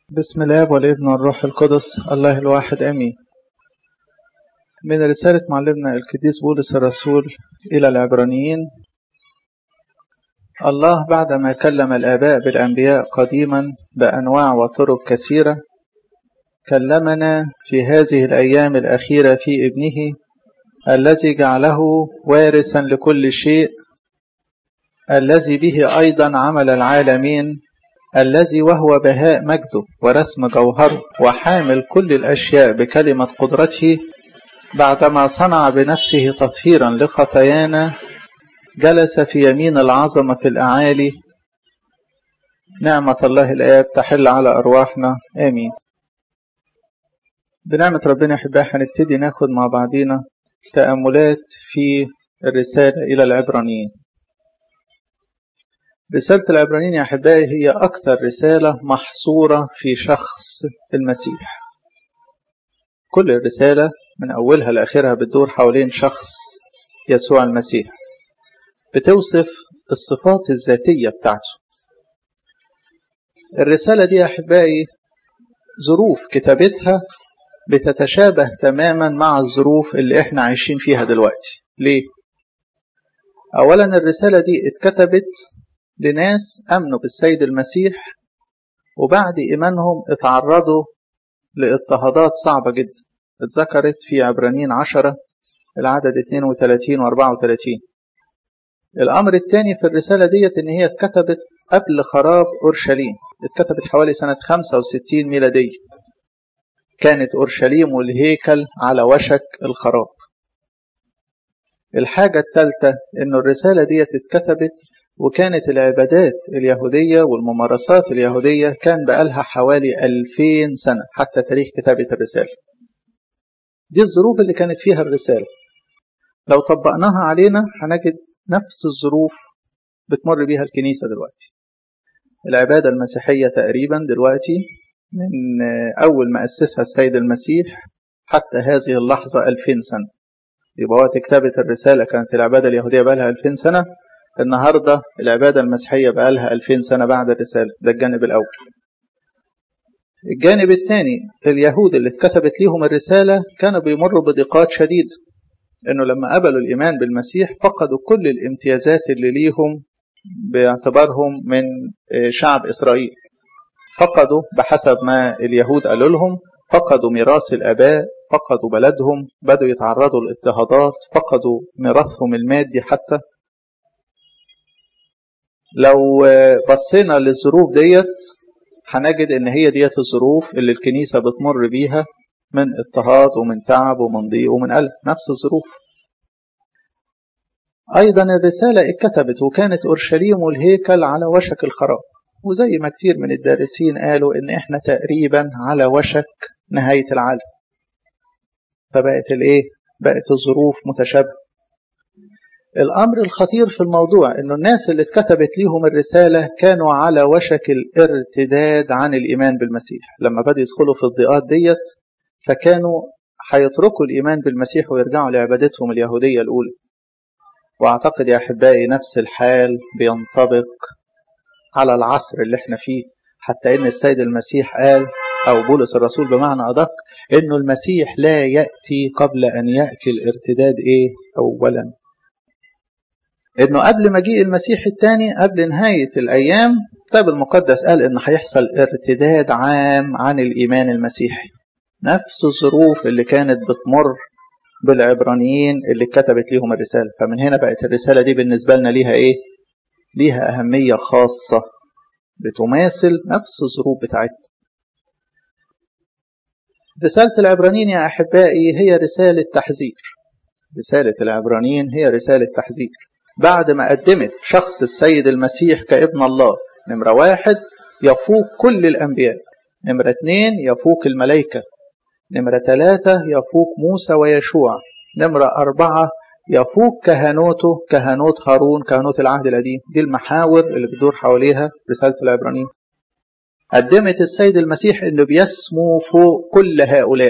بسم الله والابن والروح القدس الله الواحد امين من رسالة معلمنا القديس بولس الرسول إلى العبرانيين الله بعدما كلم الآباء بالأنبياء قديما بأنواع وطرق كثيرة كلمنا في هذه الأيام الأخيرة في ابنه الذي جعله وارثا لكل شيء الذي به أيضا عمل العالمين الذي وهو بهاء مجده ورسم جوهره وحامل كل الأشياء بكلمة قدرته بعدما صنع بنفسه تطهيرا لخطايانا جلس في يمين العظمة في الأعالي نعمة الله الآب تحل على أرواحنا آمين بنعمة ربنا يحبها هنبتدي ناخد مع بعضينا تأملات في الرسالة إلى العبرانيين رسالة العبرانيين يا أحبائي هي أكثر رسالة محصورة في شخص المسيح كل الرسالة من أولها لآخرها بتدور حوالين شخص يسوع المسيح بتوصف الصفات الذاتية بتاعته الرسالة دي يا أحبائي ظروف كتابتها بتتشابه تماما مع الظروف اللي احنا عايشين فيها دلوقتي ليه؟ أولا الرسالة دي اتكتبت لناس أمنوا بالسيد المسيح وبعد إيمانهم اتعرضوا لاضطهادات صعبة جدا اتذكرت في عبرانيين عشرة العدد 32 و 34 الأمر الثاني في الرسالة ديت إن هي اتكتبت قبل خراب أورشليم اتكتبت حوالي سنة 65 ميلادية كانت أورشليم والهيكل على وشك الخراب الحاجة الثالثة إن الرسالة ديت اتكتبت وكانت العبادات اليهودية والممارسات اليهودية كان بقالها حوالي 2000 سنة حتى تاريخ كتابة الرسالة دي الظروف اللي كانت فيها الرسالة لو طبقناها علينا هنجد نفس الظروف بتمر بيها الكنيسة دلوقتي العبادة المسيحية تقريبا دلوقتي من أول ما أسسها السيد المسيح حتى هذه اللحظة 2000 سنة يبقى وقت كتابة الرسالة كانت العبادة اليهودية بقى لها 2000 سنة النهاردة العبادة المسيحية بقى لها 2000 سنة بعد الرسالة ده الجانب الأول الجانب الثاني اليهود اللي اتكتبت ليهم الرسالة كانوا بيمروا بضيقات شديدة انه لما قبلوا الايمان بالمسيح فقدوا كل الامتيازات اللي ليهم باعتبارهم من شعب اسرائيل فقدوا بحسب ما اليهود قالوا لهم فقدوا ميراث الاباء فقدوا بلدهم بدوا يتعرضوا لاضطهادات فقدوا ميراثهم المادي حتى لو بصينا للظروف ديت هنجد ان هي ديت الظروف اللي الكنيسة بتمر بيها من اضطهاد ومن تعب ومن ضيق ومن قلق نفس الظروف ايضا الرسالة اتكتبت وكانت اورشليم والهيكل على وشك الخراب وزي ما كتير من الدارسين قالوا ان احنا تقريبا على وشك نهاية العالم فبقت الايه بقت الظروف متشابهه الأمر الخطير في الموضوع أنه الناس اللي اتكتبت ليهم الرسالة كانوا على وشك الارتداد عن الإيمان بالمسيح لما بدأوا يدخلوا في الضيقات ديت فكانوا هيتركوا الإيمان بالمسيح ويرجعوا لعبادتهم اليهودية الأولى وأعتقد يا أحبائي نفس الحال بينطبق على العصر اللي احنا فيه حتى إن السيد المسيح قال أو بولس الرسول بمعنى أدق إنه المسيح لا يأتي قبل أن يأتي الارتداد إيه أولا انه قبل مجيء المسيح الثاني قبل نهاية الايام الكتاب المقدس قال ان هيحصل ارتداد عام عن الايمان المسيحي نفس الظروف اللي كانت بتمر بالعبرانيين اللي كتبت ليهم الرسالة فمن هنا بقت الرسالة دي بالنسبة لنا ليها ايه ليها اهمية خاصة بتماثل نفس الظروف بتاعتنا رسالة العبرانيين يا أحبائي هي رسالة تحذير رسالة العبرانيين هي رسالة تحذير بعد ما قدمت شخص السيد المسيح كابن الله نمرة واحد يفوق كل الأنبياء نمرة اتنين يفوق الملائكة نمرة ثلاثة يفوق موسى ويشوع نمرة أربعة يفوق كهنوته كهنوت هارون كهنوت العهد القديم دي المحاور اللي بتدور حواليها رسالة العبرانيين قدمت السيد المسيح انه بيسمو فوق كل هؤلاء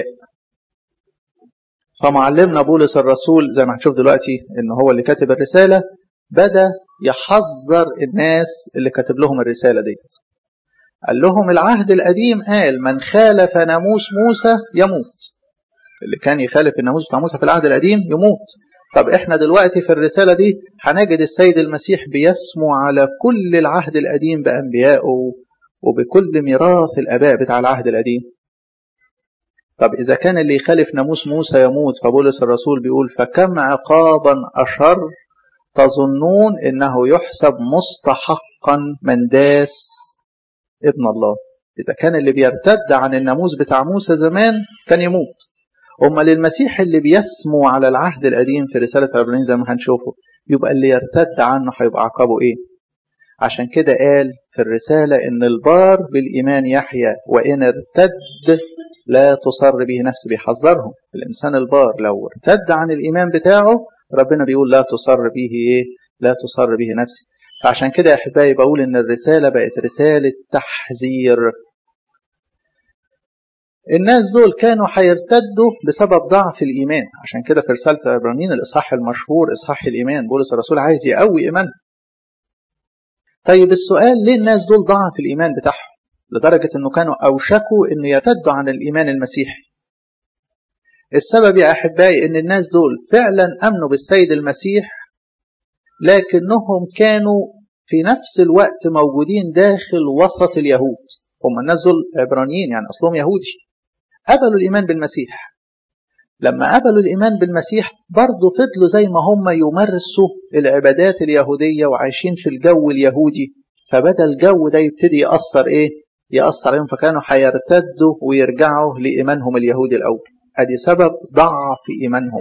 فمعلمنا بولس الرسول زي ما هنشوف دلوقتي ان هو اللي كاتب الرساله بدا يحذر الناس اللي كاتب لهم الرساله ديت قال لهم العهد القديم قال من خالف ناموس موسى يموت اللي كان يخالف الناموس بتاع موسى في العهد القديم يموت طب احنا دلوقتي في الرسالة دي هنجد السيد المسيح بيسمو على كل العهد القديم بأنبيائه وبكل ميراث الآباء بتاع العهد القديم طب إذا كان اللي يخالف ناموس موسى يموت فبولس الرسول بيقول فكم عقابا أشر تظنون إنه يحسب مستحقا من داس ابن الله إذا كان اللي بيرتد عن الناموس بتاع موسى زمان كان يموت أما للمسيح اللي بيسمو على العهد القديم في رسالة عبرانيين زي ما هنشوفه يبقى اللي يرتد عنه هيبقى عقابه إيه عشان كده قال في الرسالة إن البار بالإيمان يحيا وإن ارتد لا تصر به نفسه بيحذرهم الإنسان البار لو ارتد عن الإيمان بتاعه ربنا بيقول لا تصر به إيه لا تصر به نفسي فعشان كده يا أحبائي بقول إن الرسالة بقت رسالة تحذير الناس دول كانوا هيرتدوا بسبب ضعف الإيمان عشان كده في رسالة العبرانيين الإصحاح المشهور إصحاح الإيمان بولس الرسول عايز يقوي إيمانهم طيب السؤال ليه الناس دول ضعف الإيمان بتاعهم لدرجة أنه كانوا أوشكوا أنه يرتدوا عن الإيمان المسيحي السبب يا أحبائي أن الناس دول فعلا أمنوا بالسيد المسيح لكنهم كانوا في نفس الوقت موجودين داخل وسط اليهود هم الناس دول عبرانيين يعني أصلهم يهودي قبلوا الإيمان بالمسيح لما قبلوا الإيمان بالمسيح برضه فضلوا زي ما هم يمارسوا العبادات اليهودية وعايشين في الجو اليهودي فبدأ الجو ده يبتدي يأثر إيه؟ يأثر عليهم فكانوا هيرتدوا ويرجعوا لإيمانهم اليهودي الأول أدي سبب ضعف إيمانهم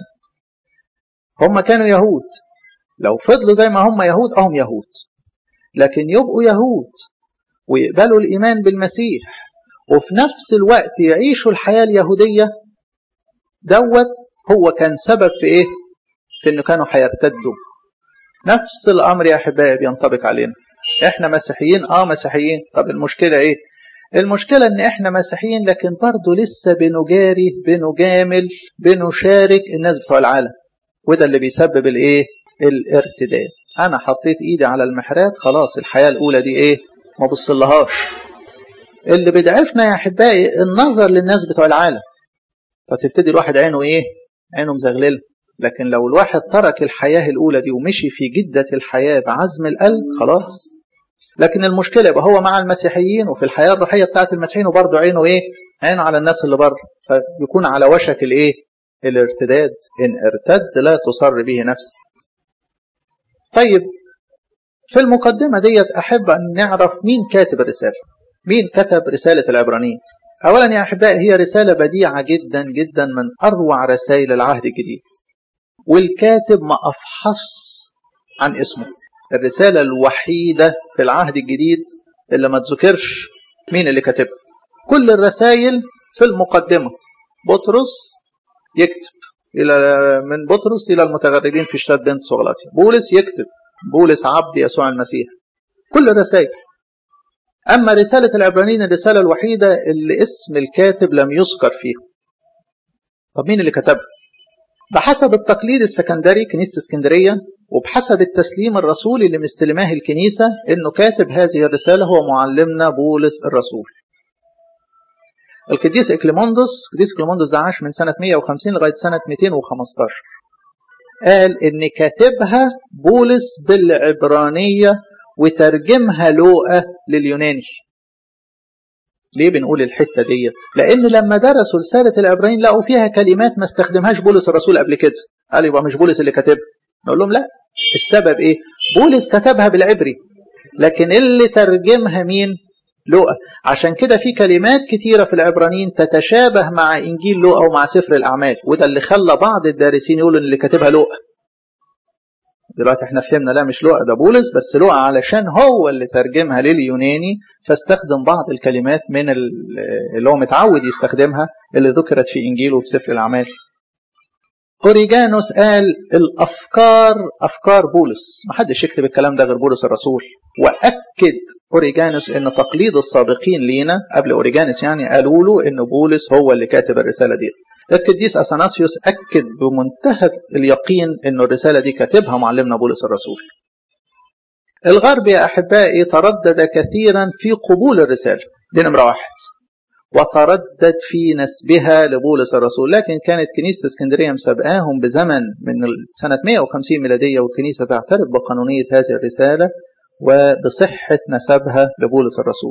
هم كانوا يهود لو فضلوا زي ما هم يهود أهم يهود لكن يبقوا يهود ويقبلوا الإيمان بالمسيح وفي نفس الوقت يعيشوا الحياة اليهودية دوت هو كان سبب في إيه؟ في إنه كانوا هيرتدوا نفس الأمر يا أحبائي بينطبق علينا إحنا مسيحيين آه مسيحيين طب المشكلة إيه؟ المشكلة إن إحنا مسيحيين لكن برضه لسه بنجاري بنجامل بنشارك الناس بتوع العالم وده اللي بيسبب الإيه؟ الارتداد أنا حطيت إيدي على المحرات خلاص الحياة الأولى دي إيه؟ ما بصلهاش اللي بيضعفنا يا أحبائي النظر للناس بتوع العالم فتبتدي الواحد عينه إيه؟ عينه مزغلله لكن لو الواحد ترك الحياة الأولى دي ومشي في جدة الحياة بعزم القلب خلاص لكن المشكلة يبقى هو مع المسيحيين وفي الحياة الروحية بتاعت المسيحيين وبرضه عينه إيه؟ عينه على الناس اللي بره فيكون على وشك الإيه؟ الارتداد إن ارتد لا تصر به نفسي طيب في المقدمة ديت أحب أن نعرف مين كاتب الرسالة مين كتب رسالة العبرانيين أولا يا أحبائي هي رسالة بديعة جدا جدا من أروع رسائل العهد الجديد والكاتب ما أفحص عن اسمه الرسالة الوحيدة في العهد الجديد اللي ما تذكرش مين اللي كاتبها كل الرسائل في المقدمة بطرس يكتب إلى من بطرس إلى المتغربين في شتات بنت صغلاتي بولس يكتب بولس عبد يسوع المسيح كل الرسائل أما رسالة العبرانيين الرسالة الوحيدة اللي اسم الكاتب لم يذكر فيها طب مين اللي كتبها بحسب التقليد السكندري كنيسة اسكندرية وبحسب التسليم الرسولي اللي مستلماه الكنيسة انه كاتب هذه الرسالة هو معلمنا بولس الرسول القديس اكليموندوس القديس اكليموندوس ده عاش من سنة 150 لغاية سنة 215 قال ان كاتبها بولس بالعبرانية وترجمها لوقا لليوناني ليه بنقول الحتة ديت لأن لما درسوا رسالة العبرانيين لقوا فيها كلمات ما استخدمهاش بولس الرسول قبل كده قال يبقى مش بولس اللي كاتبها نقول لهم لا السبب ايه بولس كتبها بالعبري لكن اللي ترجمها مين لوقا عشان كده في كلمات كتيرة في العبرانيين تتشابه مع إنجيل لوقا ومع سفر الأعمال وده اللي خلى بعض الدارسين يقولوا إن اللي كاتبها لوقا دلوقتي احنا فهمنا لا مش لوقا ده بولس بس لوقا علشان هو اللي ترجمها لليوناني فاستخدم بعض الكلمات من اللي هو متعود يستخدمها اللي ذكرت في إنجيله وفي سفر الأعمال أوريجانوس قال الأفكار أفكار بولس ما حدش يكتب الكلام ده غير بولس الرسول وأكد أوريجانوس أن تقليد السابقين لينا قبل أوريجانوس يعني قالوا له أن بولس هو اللي كاتب الرسالة دي القديس أثناسيوس أكد بمنتهى اليقين أن الرسالة دي كاتبها معلمنا بولس الرسول الغرب يا أحبائي تردد كثيرا في قبول الرسالة دي نمرة واحد وتردد في نسبها لبولس الرسول لكن كانت كنيسة اسكندرية مسابقاهم بزمن من سنة 150 ميلادية والكنيسة تعترف بقانونية هذه الرسالة وبصحة نسبها لبولس الرسول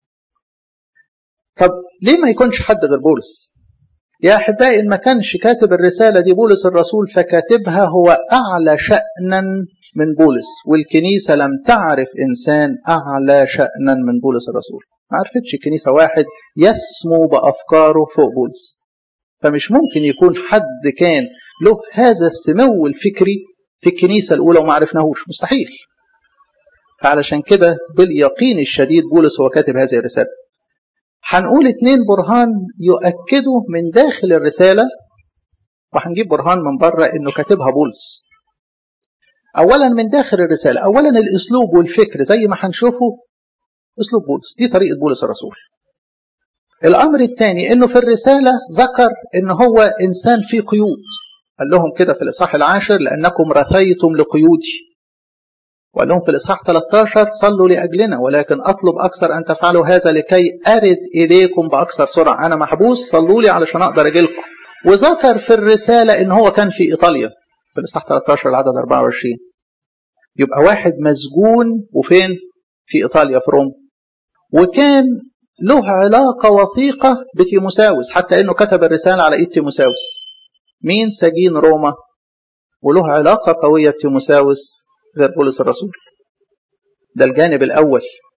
طب ليه ما يكونش حد غير بولس يا أحبائي إن ما كانش كاتب الرسالة دي بولس الرسول فكاتبها هو أعلى شأنا من بولس والكنيسة لم تعرف إنسان أعلى شأنا من بولس الرسول ما عرفتش الكنيسة واحد يسمو بأفكاره فوق بولس فمش ممكن يكون حد كان له هذا السمو الفكري في الكنيسة الأولى وما عرفناهوش مستحيل فعلشان كده باليقين الشديد بولس هو كاتب هذه الرسالة هنقول اتنين برهان يؤكدوا من داخل الرسالة وهنجيب برهان من بره انه كاتبها بولس اولا من داخل الرسالة اولا الاسلوب والفكر زي ما هنشوفه اسلوب بولس دي طريقة بولس الرسول الامر الثاني انه في الرسالة ذكر ان هو انسان في قيود قال لهم كده في الاصحاح العاشر لانكم رثيتم لقيودي وقال لهم في الإصحاح 13 صلوا لأجلنا ولكن أطلب أكثر أن تفعلوا هذا لكي أرد إليكم بأكثر سرعة أنا محبوس صلوا لي علشان أقدر أجيلكم وذكر في الرسالة إن هو كان في إيطاليا في الإصحاح 13 العدد 24 يبقى واحد مسجون وفين في إيطاليا في روما وكان له علاقة وثيقة بتيموساوس حتى إنه كتب الرسالة على إيد تيموساوس مين سجين روما وله علاقة قوية بتيموساوس غير بولس الرسول ده الجانب الأول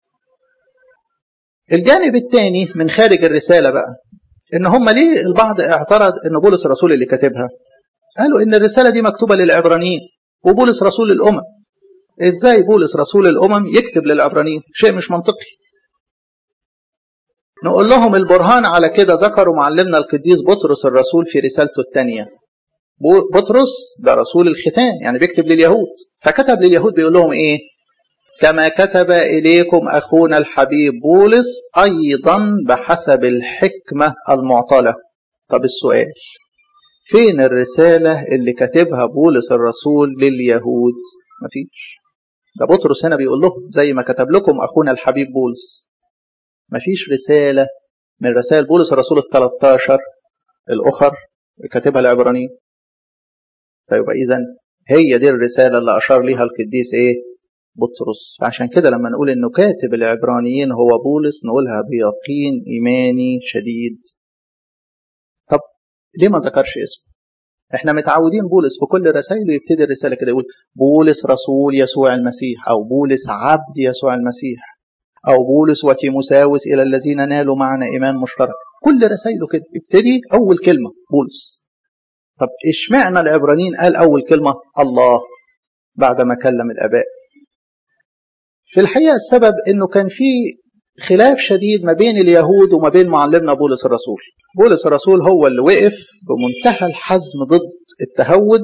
الجانب الثاني من خارج الرسالة بقى إن هم ليه البعض اعترض إن بولس الرسول اللي كاتبها قالوا إن الرسالة دي مكتوبة للعبرانيين وبولس رسول الأمم إزاي بولس رسول الأمم يكتب للعبرانيين شيء مش منطقي نقول لهم البرهان على كده ذكروا معلمنا القديس بطرس الرسول في رسالته الثانية بطرس ده رسول الختان يعني بيكتب لليهود فكتب لليهود بيقول لهم ايه كما كتب اليكم اخونا الحبيب بولس ايضا بحسب الحكمه المعطاه له طب السؤال فين الرساله اللي كاتبها بولس الرسول لليهود مفيش ده بطرس هنا بيقول لهم زي ما كتب لكم اخونا الحبيب بولس مفيش رساله من رسائل بولس الرسول ال 13 الاخر كاتبها العبرانيين فيبقى اذا هي دي الرساله اللي اشار ليها القديس ايه بطرس فعشان كده لما نقول انه كاتب العبرانيين هو بولس نقولها بيقين ايماني شديد طب ليه ما ذكرش اسمه احنا متعودين بولس في كل رسائله يبتدي الرساله كده يقول بولس رسول يسوع المسيح او بولس عبد يسوع المسيح او بولس وتيموساوس الى الذين نالوا معنا ايمان مشترك كل رسائله كده يبتدي اول كلمه بولس طب اشمعنى العبرانيين قال اول كلمه الله بعد ما كلم الاباء في الحقيقه السبب انه كان في خلاف شديد ما بين اليهود وما بين معلمنا بولس الرسول بولس الرسول هو اللي وقف بمنتهى الحزم ضد التهود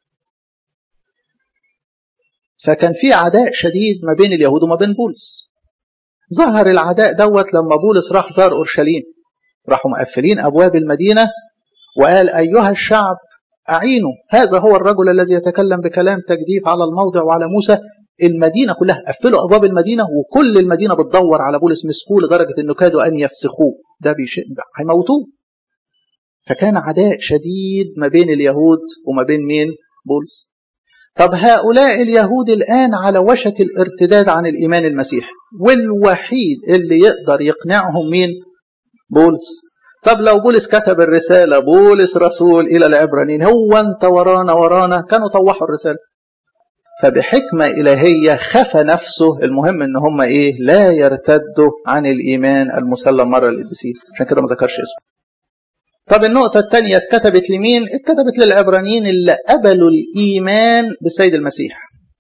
فكان في عداء شديد ما بين اليهود وما بين بولس ظهر العداء دوت لما بولس راح زار اورشليم راحوا مقفلين ابواب المدينه وقال ايها الشعب اعينوا هذا هو الرجل الذي يتكلم بكلام تجديف على الموضع وعلى موسى المدينة كلها قفلوا أبواب المدينة وكل المدينة بتدور على بولس مسكوه لدرجة أنه كادوا أن يفسخوه ده بيش... هيموتوه فكان عداء شديد ما بين اليهود وما بين مين بولس طب هؤلاء اليهود الآن على وشك الارتداد عن الإيمان المسيحي والوحيد اللي يقدر يقنعهم مين بولس طب لو بولس كتب الرسالة بولس رسول إلى العبرانيين هو أنت ورانا ورانا كانوا طوحوا الرسالة فبحكمة إلهية خفى نفسه المهم إن هم إيه لا يرتدوا عن الإيمان المسلم مرة للقديسين عشان كده ما ذكرش اسمه طب النقطة الثانية اتكتبت لمين؟ اتكتبت للعبرانيين اللي قبلوا الإيمان بالسيد المسيح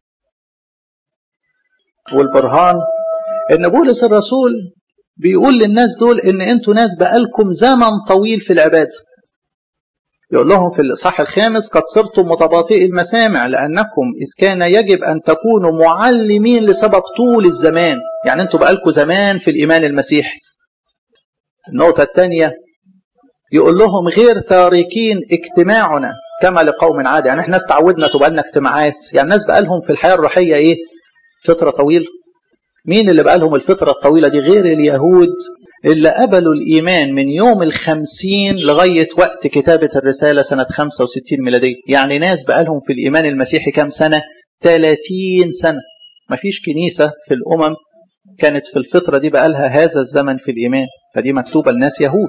والبرهان إن بولس الرسول بيقول للناس دول إن أنتوا ناس بقالكم زمن طويل في العبادة يقول لهم في الإصحاح الخامس قد صرتم متباطئي المسامع لأنكم إذ كان يجب أن تكونوا معلمين لسبب طول الزمان يعني أنتوا بقالكم زمان في الإيمان المسيحي النقطة الثانية يقول لهم غير تاركين اجتماعنا كما لقوم عادي يعني احنا ناس تعودنا تبقى لنا اجتماعات يعني الناس بقى لهم في الحياة الروحية ايه فترة طويلة مين اللي بقى لهم الفترة الطويلة دي غير اليهود اللي قبلوا الإيمان من يوم الخمسين لغاية وقت كتابة الرسالة سنة 65 ميلادية يعني ناس بقى لهم في الإيمان المسيحي كام سنة 30 سنة مفيش كنيسة في الأمم كانت في الفترة دي بقى لها هذا الزمن في الإيمان فدي مكتوبة لناس يهود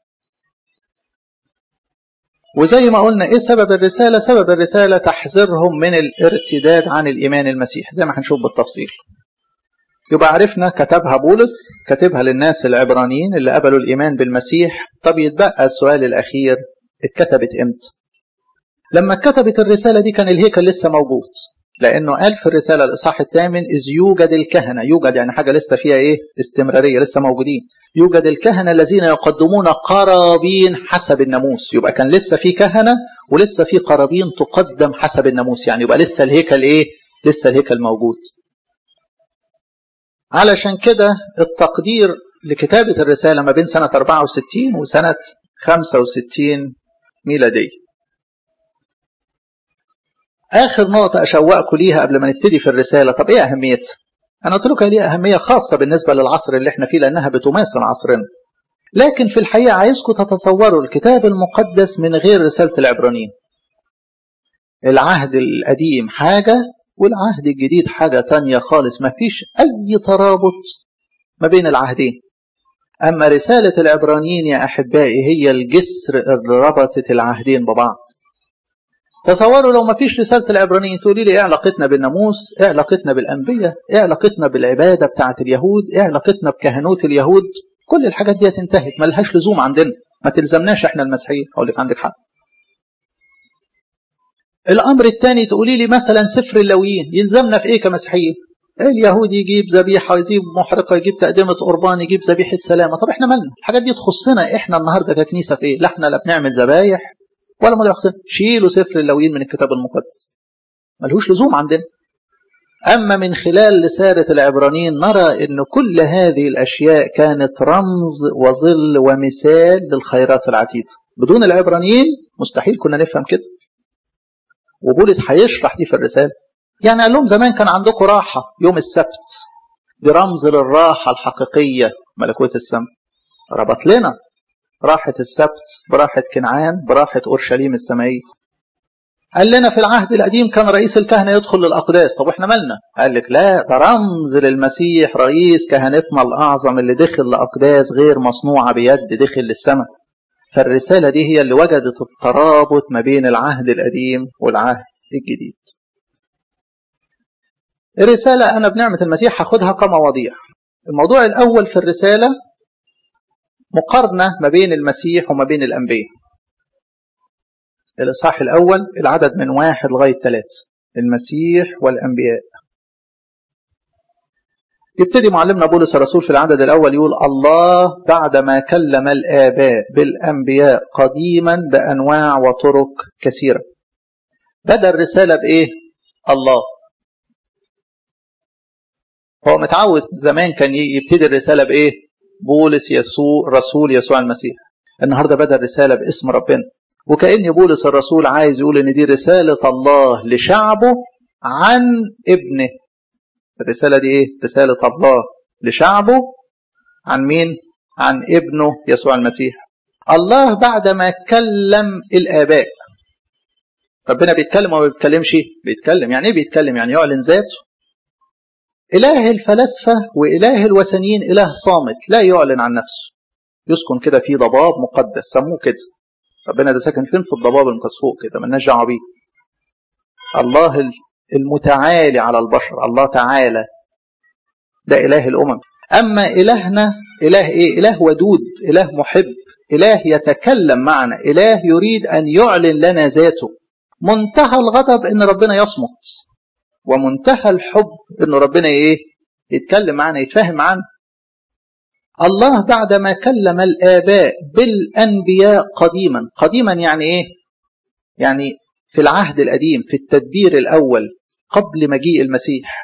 وزي ما قلنا ايه سبب الرسالة سبب الرسالة تحذيرهم من الارتداد عن الإيمان المسيحي زي ما هنشوف بالتفصيل يبقى عرفنا كتبها بولس كتبها للناس العبرانيين اللي قبلوا الإيمان بالمسيح طب يتبقى السؤال الأخير اتكتبت امتى لما كتبت الرسالة دي كان الهيكل لسه موجود لأنه قال في الرسالة الإصحاح الثامن إذ يوجد الكهنة يوجد يعني حاجة لسه فيها إيه استمرارية لسه موجودين يوجد الكهنة الذين يقدمون قرابين حسب الناموس يبقى كان لسه في كهنة ولسه في قرابين تقدم حسب الناموس يعني يبقى لسه الهيكل إيه لسه الهيكل موجود علشان كده التقدير لكتابة الرسالة ما بين سنة 64 وسنة 65 ميلادية آخر نقطة أشوقكم ليها قبل ما نبتدي في الرسالة طب إيه أهميتها؟ أنا قلت لكم ليها أهمية خاصة بالنسبة للعصر اللي احنا فيه لأنها بتماثل عصرنا لكن في الحقيقة عايزكم تتصوروا الكتاب المقدس من غير رسالة العبرانيين العهد القديم حاجة والعهد الجديد حاجة تانية خالص ما فيش أي ترابط ما بين العهدين أما رسالة العبرانيين يا أحبائي هي الجسر اللي ربطت العهدين ببعض تصوروا لو ما فيش رسالة العبرانيين تقولي لي ايه علاقتنا بالناموس ايه علاقتنا بالأنبياء ايه علاقتنا بالعبادة بتاعة اليهود ايه علاقتنا بكهنوت اليهود كل الحاجات دي انتهت ملهاش لزوم عندنا ما تلزمناش احنا المسيحيين اقول لك عندك حق الامر الثاني تقولي لي مثلا سفر اللويين يلزمنا في ايه كمسيحيين اليهود يجيب ذبيحه يجيب محرقه يجيب تقدمه قربان يجيب ذبيحه سلامه طب احنا مالنا الحاجات دي تخصنا احنا النهارده ككنيسه في ايه لا احنا لا بنعمل ذبايح ولا ما يخصنا شيلوا سفر اللويين من الكتاب المقدس ملهوش لزوم عندنا أما من خلال رسالة العبرانيين نرى أن كل هذه الأشياء كانت رمز وظل ومثال للخيرات العتيدة بدون العبرانيين مستحيل كنا نفهم كده وبولس هيشرح دي في الرسالة يعني قال لهم زمان كان عندكم راحة يوم السبت برمز للراحة الحقيقية ملكوت السماء ربط لنا راحة السبت براحة كنعان براحة أورشليم السمائية قال لنا في العهد القديم كان رئيس الكهنة يدخل للأقداس طب احنا مالنا قال لك لا ده رمز للمسيح رئيس كهنتنا الأعظم اللي دخل لأقداس غير مصنوعة بيد دخل للسماء فالرسالة دي هي اللي وجدت الترابط ما بين العهد القديم والعهد الجديد الرسالة أنا بنعمة المسيح هاخدها كمواضيع الموضوع الأول في الرسالة مقارنة ما بين المسيح وما بين الأنبياء الإصحاح الأول العدد من واحد لغاية ثلاثة المسيح والأنبياء يبتدي معلمنا بولس الرسول في العدد الأول يقول الله بعدما كلم الآباء بالأنبياء قديما بأنواع وطرق كثيرة بدأ الرسالة بإيه؟ الله هو متعود زمان كان يبتدي الرسالة بإيه؟ بولس يسوع رسول يسوع المسيح النهارده بدأ الرسالة باسم ربنا وكأن بولس الرسول عايز يقول ان دي رسالة الله لشعبه عن ابنه الرسالة دي ايه رسالة الله لشعبه عن مين عن ابنه يسوع المسيح الله بعدما كلم الآباء ربنا بيتكلم وما بيتكلمش بيتكلم يعني ايه بيتكلم يعني يعلن ذاته إله الفلاسفة وإله الوثنيين إله صامت لا يعلن عن نفسه يسكن كده في ضباب مقدس سموه كده ربنا ده ساكن فين في الضباب المكسفوق كده مالناش دعوه بيه الله المتعالي على البشر الله تعالى ده اله الامم اما الهنا اله ايه اله ودود اله محب اله يتكلم معنا اله يريد ان يعلن لنا ذاته منتهى الغضب ان ربنا يصمت ومنتهى الحب ان ربنا ايه يتكلم معنا يتفاهم معنا الله بعدما كلم الآباء بالأنبياء قديما قديما يعني إيه؟ يعني في العهد القديم في التدبير الأول قبل مجيء المسيح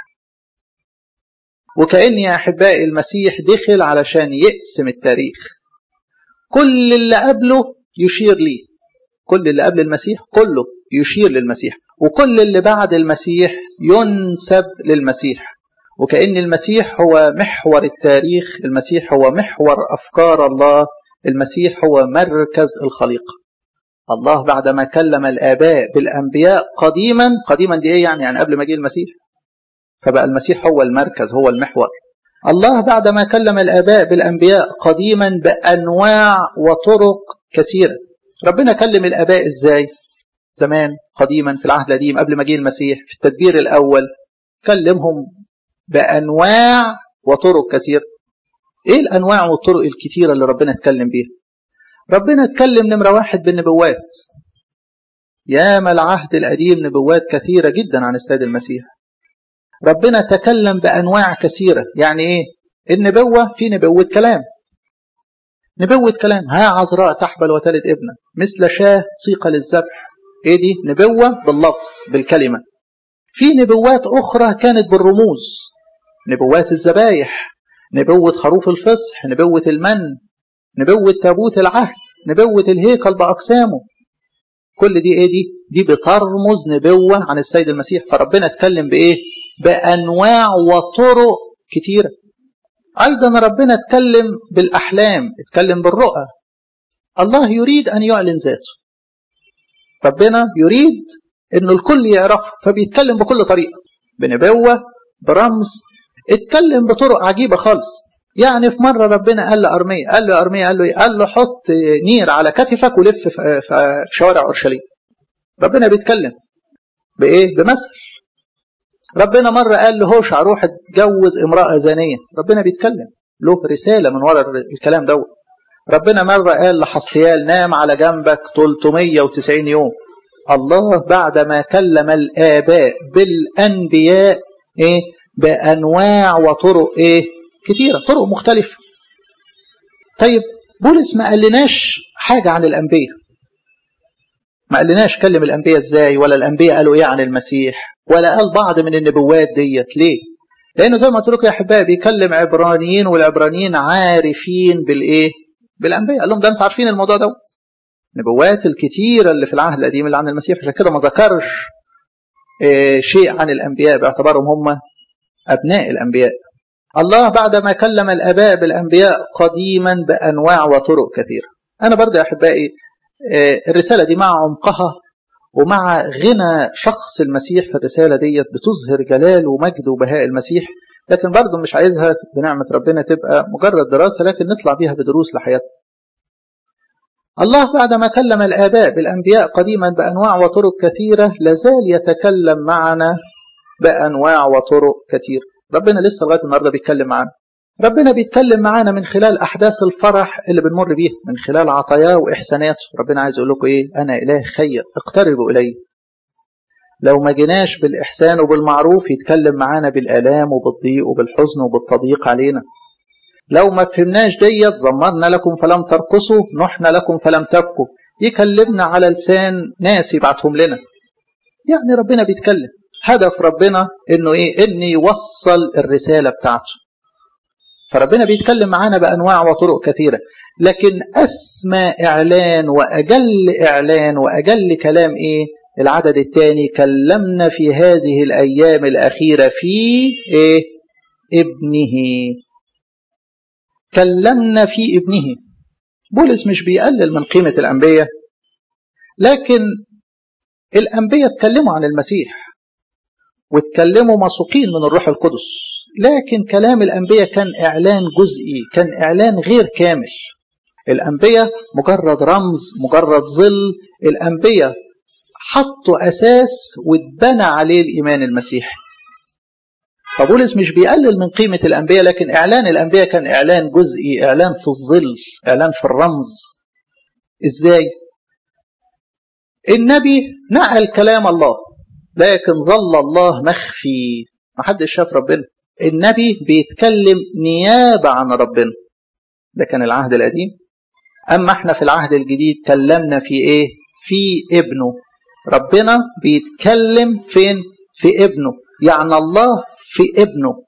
وكأن يا أحبائي المسيح دخل علشان يقسم التاريخ كل اللي قبله يشير ليه كل اللي قبل المسيح كله يشير للمسيح وكل اللي بعد المسيح ينسب للمسيح وكأن المسيح هو محور التاريخ المسيح هو محور أفكار الله المسيح هو مركز الخليقة الله بعدما كلم الآباء بالأنبياء قديما قديما دي إيه يعني يعني قبل ما جه المسيح فبقى المسيح هو المركز هو المحور الله بعدما كلم الآباء بالأنبياء قديما بأنواع وطرق كثيرة ربنا كلم الآباء إزاي زمان قديما في العهد القديم قبل ما جه المسيح في التدبير الأول كلمهم بأنواع وطرق كثيرة إيه الأنواع والطرق الكثيرة اللي ربنا اتكلم بيها ربنا اتكلم نمرة واحد بالنبوات ياما العهد القديم نبوات كثيرة جدا عن السيد المسيح ربنا تكلم بأنواع كثيرة يعني إيه النبوة في نبوة كلام نبوة كلام ها عذراء تحبل وتلد ابنا مثل شاه سيق للذبح ايه دي نبوة باللفظ بالكلمة في نبوات أخرى كانت بالرموز نبوات الذبايح نبوة خروف الفصح نبوة المن نبوة تابوت العهد نبوة الهيكل بأقسامه كل دي ايه دي دي بترمز نبوة عن السيد المسيح فربنا اتكلم بايه بأنواع وطرق كتيرة أيضا ربنا اتكلم بالأحلام اتكلم بالرؤى الله يريد أن يعلن ذاته ربنا يريد أن الكل يعرفه فبيتكلم بكل طريقة بنبوة برمز اتكلم بطرق عجيبة خالص يعني في مرة ربنا قال لأرمية قال له أرمية قال له قال له حط نير على كتفك ولف في شوارع أورشليم ربنا بيتكلم بإيه بمثل ربنا مرة قال له هوشع روح اتجوز امرأة زانية ربنا بيتكلم له رسالة من وراء الكلام دوت ربنا مرة قال لحسقيال نام على جنبك 390 يوم الله بعدما كلم الآباء بالأنبياء إيه بأنواع وطرق إيه كتيرة طرق مختلفة طيب بولس ما قالناش حاجة عن الأنبياء ما قالناش كلم الأنبياء إزاي ولا الأنبياء قالوا إيه عن المسيح ولا قال بعض من النبوات ديت ليه لأنه زي ما قلت لكم يا أحبائي بيكلم عبرانيين والعبرانيين عارفين بالإيه بالأنبياء قال لهم ده أنتوا عارفين الموضوع دوت النبوات الكتيرة اللي في العهد القديم اللي عن المسيح عشان كده ما ذكرش إيه شيء عن الأنبياء باعتبارهم هم أبناء الأنبياء الله بعدما كلم الآباء بالأنبياء قديما بأنواع وطرق كثيرة أنا برضه يا أحبائي الرسالة دي مع عمقها ومع غنى شخص المسيح في الرسالة ديت بتظهر جلال ومجد وبهاء المسيح لكن برضه مش عايزها بنعمة ربنا تبقى مجرد دراسة لكن نطلع بيها بدروس لحياتنا الله بعدما كلم الآباء بالأنبياء قديما بأنواع وطرق كثيرة لازال يتكلم معنا بأنواع وطرق كثيرة ربنا لسه لغاية النهاردة بيتكلم معانا ربنا بيتكلم معانا من خلال أحداث الفرح اللي بنمر بيها من خلال عطاياه وإحساناته ربنا عايز يقول لكم إيه أنا إله خير اقتربوا إلي لو ما جيناش بالإحسان وبالمعروف يتكلم معانا بالآلام وبالضيق وبالحزن وبالتضييق علينا لو ما فهمناش ديت زمرنا لكم فلم ترقصوا نحن لكم فلم تبكوا يكلمنا على لسان ناس يبعتهم لنا يعني ربنا بيتكلم هدف ربنا انه ايه ان يوصل الرساله بتاعته فربنا بيتكلم معانا بانواع وطرق كثيره لكن اسمى اعلان واجل اعلان واجل كلام ايه العدد الثاني كلمنا في هذه الايام الاخيره في ايه ابنه كلمنا في ابنه بولس مش بيقلل من قيمه الانبياء لكن الانبياء اتكلموا عن المسيح واتكلموا مسوقين من الروح القدس لكن كلام الأنبياء كان إعلان جزئي كان إعلان غير كامل الأنبياء مجرد رمز مجرد ظل الأنبياء حطوا أساس واتبنى عليه الإيمان المسيحي فبولس مش بيقلل من قيمة الأنبياء لكن إعلان الأنبياء كان إعلان جزئي إعلان في الظل إعلان في الرمز إزاي النبي نقل كلام الله لكن ظل الله مخفي ما حدش شاف ربنا النبي بيتكلم نيابة عن ربنا ده كان العهد القديم أما احنا في العهد الجديد كلمنا في ايه في ابنه ربنا بيتكلم فين في ابنه يعني الله في ابنه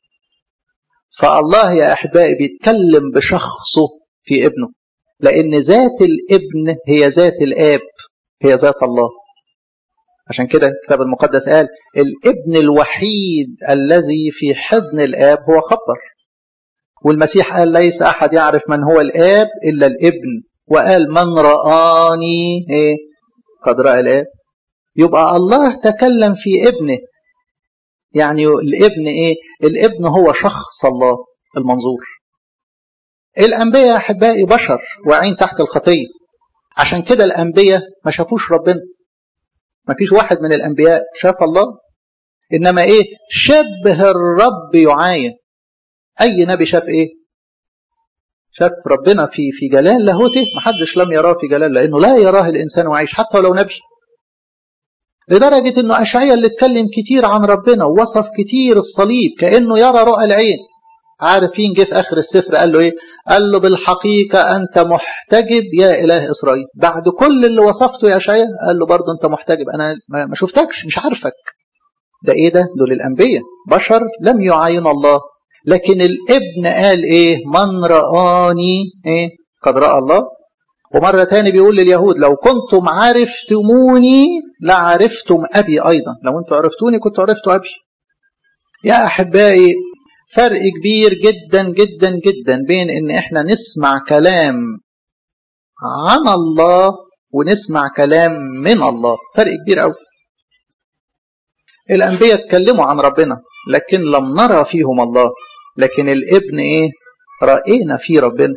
فالله يا أحبائي بيتكلم بشخصه في ابنه لأن ذات الابن هي ذات الآب هي ذات الله عشان كده الكتاب المقدس قال الابن الوحيد الذي في حضن الآب هو خبر والمسيح قال ليس أحد يعرف من هو الآب إلا الابن وقال من رآني إيه قد رأى الآب يبقى الله تكلم في ابنه يعني الابن إيه الابن هو شخص الله المنظور الأنبياء يا أحبائي بشر واعين تحت الخطية عشان كده الأنبياء ما شافوش ربنا ما فيش واحد من الأنبياء شاف الله إنما إيه شبه الرب يعاين أي نبي شاف إيه شاف ربنا في في جلال لاهوته محدش لم يراه في جلال لأنه لا يراه الإنسان وعيش حتى ولو نبي لدرجة أنه أشعيا اللي اتكلم كتير عن ربنا ووصف كتير الصليب كأنه يرى رؤى العين عارفين جه في آخر السفر قال له إيه قال له بالحقيقة أنت محتجب يا إله إسرائيل بعد كل اللي وصفته يا أشعيا قال له برضه أنت محتجب أنا ما شفتكش مش عارفك ده إيه ده دول الأنبياء بشر لم يعاين الله لكن الابن قال إيه من رآني إيه قد رأى الله ومرة تاني بيقول لليهود لو كنتم عرفتموني لعرفتم أبي أيضا لو أنتم عرفتوني كنتوا عرفتوا أبي يا أحبائي فرق كبير جدا جدا جدا بين ان احنا نسمع كلام عن الله ونسمع كلام من الله فرق كبير قوي الانبياء اتكلموا عن ربنا لكن لم نرى فيهم الله لكن الابن ايه راينا في ربنا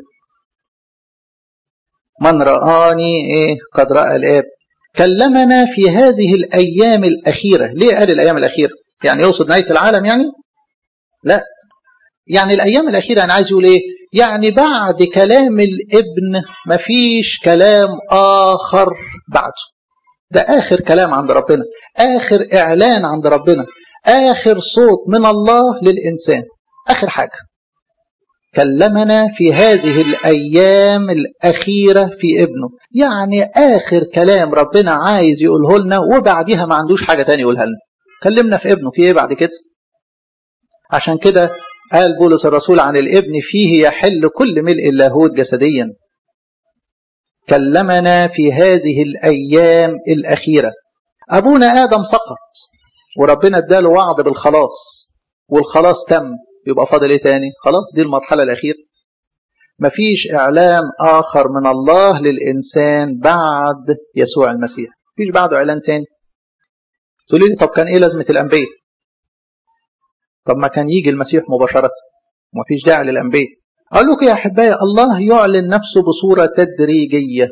من رآني ايه قد رأى الاب كلمنا في هذه الايام الاخيره ليه قال الايام الاخيره يعني يقصد نهايه العالم يعني لا يعني الأيام الأخيرة أنا عايز يقول إيه يعني بعد كلام الابن مفيش كلام آخر بعده ده آخر كلام عند ربنا آخر إعلان عند ربنا آخر صوت من الله للإنسان آخر حاجة كلمنا في هذه الأيام الأخيرة في ابنه يعني آخر كلام ربنا عايز يقوله لنا وبعديها ما عندوش حاجة تاني يقولها لنا كلمنا في ابنه في ايه بعد كده عشان كده قال بولس الرسول عن الابن فيه يحل كل ملء اللاهوت جسديا كلمنا في هذه الأيام الأخيرة أبونا آدم سقط وربنا اداله وعد بالخلاص والخلاص تم يبقى فاضل ايه تاني خلاص دي المرحلة الأخيرة مفيش إعلان آخر من الله للإنسان بعد يسوع المسيح مفيش بعده إعلان تاني تقولي لي طب كان ايه لازمة الأنبياء طب ما كان يجي المسيح مباشرة ومفيش داعي للأنبياء أقول لك يا أحبائي الله يعلن نفسه بصورة تدريجية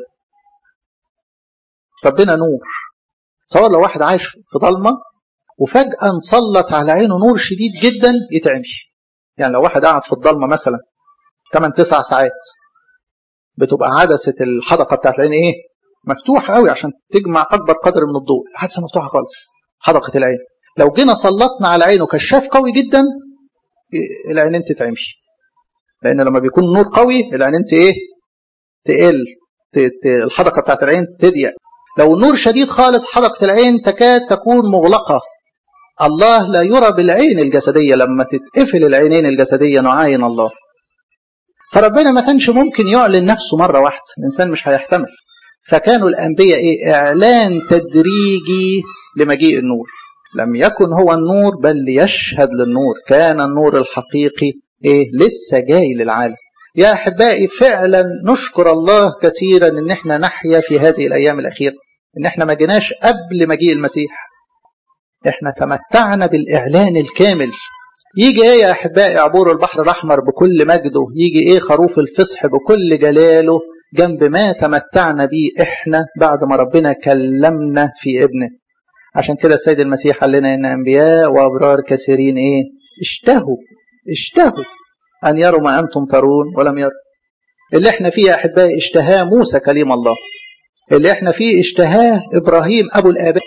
ربنا نور تصور لو واحد عايش في ضلمة وفجأة نسلط على عينه نور شديد جدا يتعمش يعني لو واحد قاعد في الضلمة مثلا 8 9 ساعات بتبقى عدسة الحدقة بتاعت العين ايه مفتوحة قوي عشان تجمع أكبر قدر من الضوء العدسة مفتوحة خالص حدقة العين لو جينا سلطنا على عينه كشاف قوي جدا العينين تتعمش لان لما بيكون النور قوي العينين ايه تقل الحدقه بتاعت العين تضيق لو النور شديد خالص حدقه العين تكاد تكون مغلقه الله لا يرى بالعين الجسديه لما تتقفل العينين الجسديه نعاين الله فربنا ما كانش ممكن يعلن نفسه مره واحده الانسان مش هيحتمل فكانوا الانبياء ايه اعلان تدريجي لمجيء النور لم يكن هو النور بل ليشهد للنور كان النور الحقيقي ايه لسه جاي للعالم يا احبائي فعلا نشكر الله كثيرا ان احنا نحيا في هذه الايام الاخيره ان احنا ما جيناش قبل مجيء المسيح احنا تمتعنا بالاعلان الكامل يجي ايه يا احبائي عبور البحر الاحمر بكل مجده يجي ايه خروف الفصح بكل جلاله جنب ما تمتعنا بيه احنا بعد ما ربنا كلمنا في ابنه عشان كده السيد المسيح قال لنا ان انبياء وابرار كثيرين ايه اشتهوا اشتهوا ان يروا ما انتم ترون ولم يروا اللي احنا فيه يا احبائي اشتهاه موسى كليم الله اللي احنا فيه اشتهاه ابراهيم ابو الاباء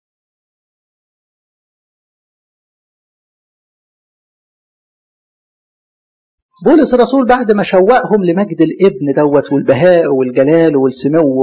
بولس الرسول بعد ما شوقهم لمجد الابن دوت والبهاء والجلال والسمو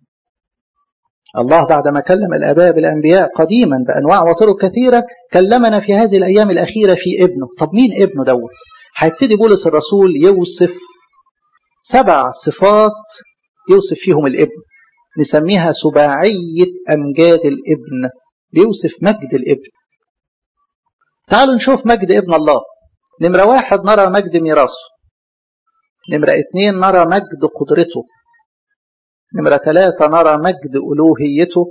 الله بعدما كلم الآباء بالأنبياء قديما بأنواع وطرق كثيرة كلمنا في هذه الأيام الأخيرة في ابنه طب مين ابنه دوت هيبتدي بولس الرسول يوصف سبع صفات يوصف فيهم الابن نسميها سباعية أمجاد الابن بيوصف مجد الابن تعالوا نشوف مجد ابن الله نمرة واحد نرى مجد ميراثه نمرة اتنين نرى مجد قدرته نمرة ثلاثة نرى مجد ألوهيته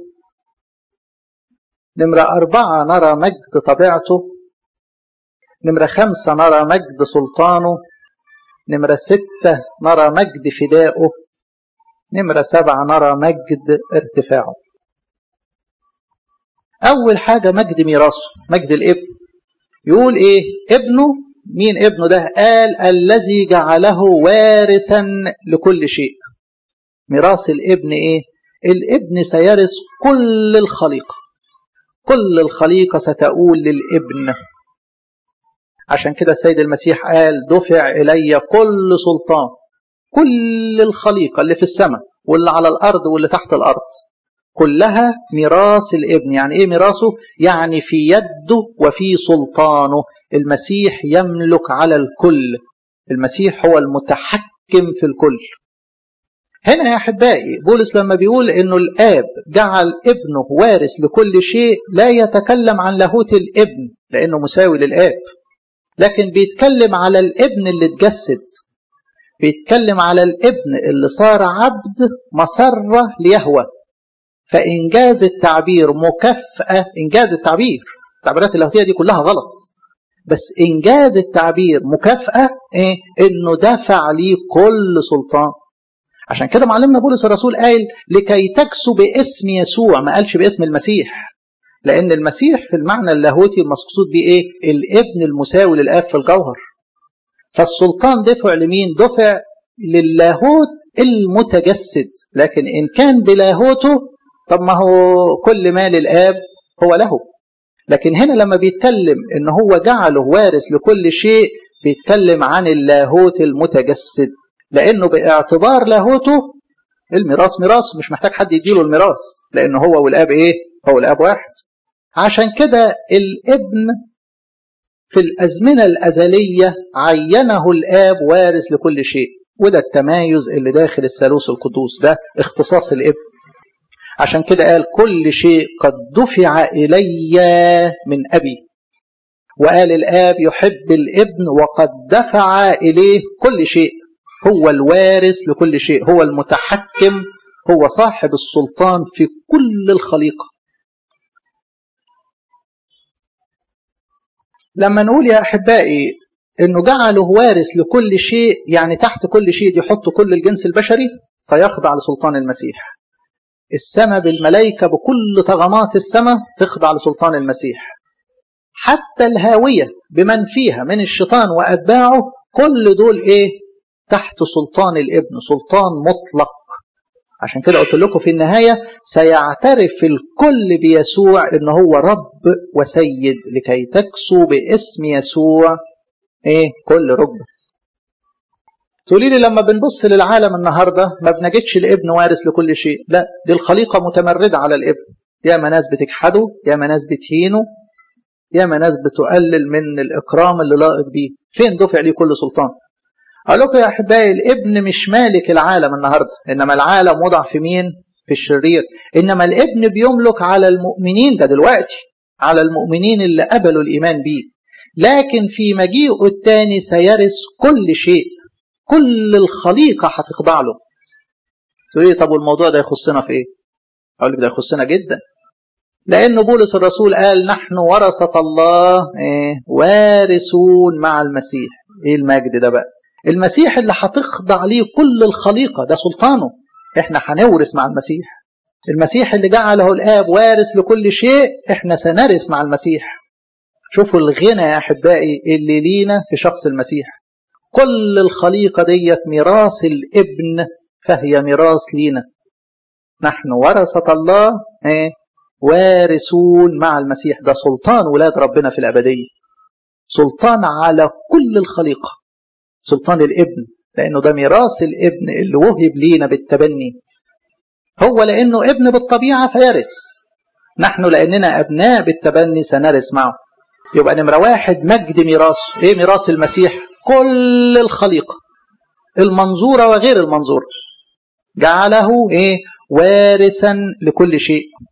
نمرة أربعة نرى مجد طبيعته نمرة خمسة نرى مجد سلطانه نمرة ستة نرى مجد فدائه نمرة سبعة نرى مجد ارتفاعه أول حاجة مجد ميراثه مجد الابن يقول إيه ابنه مين ابنه ده قال الذي جعله وارثا لكل شيء ميراث الابن إيه الابن سيرث كل الخليقة كل الخليقة ستؤول للابن عشان كده السيد المسيح قال دفع إلي كل سلطان كل الخليقة اللي في السماء واللي على الأرض واللي تحت الأرض كلها ميراث الابن يعني ايه ميراثه يعني في يده وفي سلطانه المسيح يملك على الكل المسيح هو المتحكم في الكل هنا يا احبائي بولس لما بيقول انه الاب جعل ابنه وارث لكل شيء لا يتكلم عن لاهوت الابن لانه مساوي للاب لكن بيتكلم على الابن اللي اتجسد بيتكلم على الابن اللي صار عبد مسرة ليهوى فإنجاز التعبير مكافأة إنجاز التعبير التعبيرات اللاهوتية دي كلها غلط بس إنجاز التعبير مكافأة إيه؟ إنه دفع لي كل سلطان عشان كده معلمنا بولس الرسول قال لكي تكسو باسم يسوع ما قالش باسم المسيح لأن المسيح في المعنى اللاهوتي المقصود بيه إيه؟ الابن المساوي للآب في الجوهر فالسلطان دفع لمين؟ دفع للاهوت المتجسد لكن إن كان بلاهوته طب ما هو كل ما للآب هو له لكن هنا لما بيتكلم ان هو جعله وارث لكل شيء بيتكلم عن اللاهوت المتجسد لانه باعتبار لاهوته الميراث ميراث مش محتاج حد يديله الميراث لان هو والاب ايه هو الاب واحد عشان كده الابن في الازمنه الازليه عينه الاب وارث لكل شيء وده التمايز اللي داخل الثالوث القدوس ده اختصاص الابن عشان كده قال كل شيء قد دفع إلي من أبي وقال الآب يحب الابن وقد دفع إليه كل شيء هو الوارث لكل شيء هو المتحكم هو صاحب السلطان في كل الخليقة لما نقول يا أحبائي أنه جعله وارث لكل شيء يعني تحت كل شيء يحط كل الجنس البشري سيخضع لسلطان المسيح السماء بالملائكة بكل طغمات السماء تخضع لسلطان المسيح حتى الهاوية بمن فيها من الشيطان وأتباعه كل دول إيه تحت سلطان الابن سلطان مطلق عشان كده قلت لكم في النهاية سيعترف الكل بيسوع إن هو رب وسيد لكي تكسو باسم يسوع إيه كل ركبة تقولي لي لما بنبص للعالم النهارده ما بنجدش الابن وارث لكل شيء لا دي الخليقه متمرده على الابن يا ما ناس بتجحده يا ما ناس بتهينه يا ما ناس بتقلل من الاكرام اللي لائق بيه فين دفع ليه كل سلطان اقول لكم يا احبائي الابن مش مالك العالم النهارده انما العالم وضع في مين في الشرير انما الابن بيملك على المؤمنين ده دلوقتي على المؤمنين اللي قبلوا الايمان بيه لكن في مجيئه الثاني سيرث كل شيء كل الخليقة هتخضع له تقول لي طب والموضوع ده يخصنا في ايه اقول لك ده يخصنا جدا لأن بولس الرسول قال نحن ورثة الله إيه؟ وارثون مع المسيح ايه المجد ده بقى المسيح اللي هتخضع ليه كل الخليقة ده سلطانه احنا هنورث مع المسيح المسيح اللي جعله الآب وارث لكل شيء احنا سنرث مع المسيح شوفوا الغنى يا أحبائي اللي لينا في شخص المسيح كل الخليقة ديت ميراث الابن فهي ميراث لينا نحن ورثة الله ايه وارثون مع المسيح ده سلطان ولاد ربنا في الأبدية سلطان على كل الخليقة سلطان الابن لأنه ده ميراث الابن اللي وهب لينا بالتبني هو لأنه ابن بالطبيعة فيرث نحن لأننا أبناء بالتبني سنرث معه يبقى نمرة واحد مجد ميراثه ايه ميراث المسيح كل الخليقة المنظورة وغير المنظورة جعله ايه وارثا لكل شيء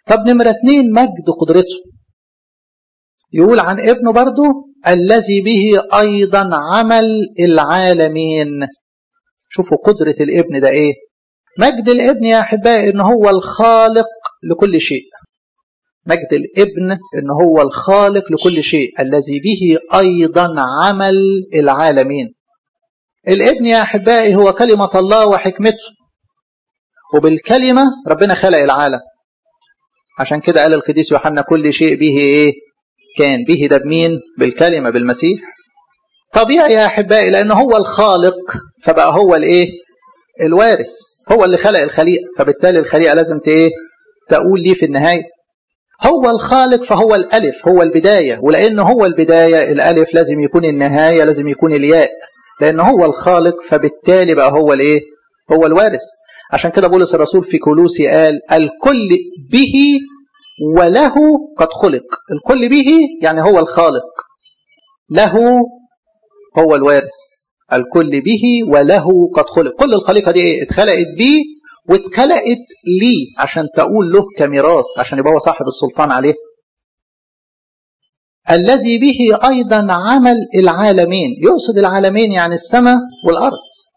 طب نمرة اتنين مجد قدرته يقول عن ابنه برضو الذي به أيضا عمل العالمين شوفوا قدرة الابن ده ايه مجد الابن يا أحبائي إن هو الخالق لكل شيء مجد الابن إن هو الخالق لكل شيء الذي به أيضا عمل العالمين الابن يا أحبائي هو كلمة الله وحكمته وبالكلمة ربنا خلق العالم عشان كده قال القديس يوحنا كل شيء به ايه كان به ده بمين بالكلمة بالمسيح طبيعي يا أحبائي لأن هو الخالق فبقى هو الايه الوارث هو اللي خلق الخليقة فبالتالي الخليقة لازم ايه تقول ليه في النهاية هو الخالق فهو الألف هو البداية ولأن هو البداية الألف لازم يكون النهاية لازم يكون الياء لأن هو الخالق فبالتالي بقى هو الايه هو الوارث عشان كده بولس الرسول في كولوسي قال الكل به وله قد خلق الكل به يعني هو الخالق له هو الوارث الكل به وله قد خلق كل الخليقة دي ايه اتخلقت بيه واتخلقت ليه عشان تقول له كميراث عشان يبقى هو صاحب السلطان عليه الذي به أيضا عمل العالمين يقصد العالمين يعني السماء والأرض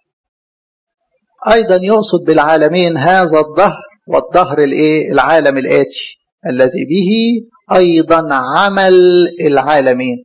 أيضا يقصد بالعالمين هذا الظهر والظهر الايه العالم الآتي الذي به أيضا عمل العالمين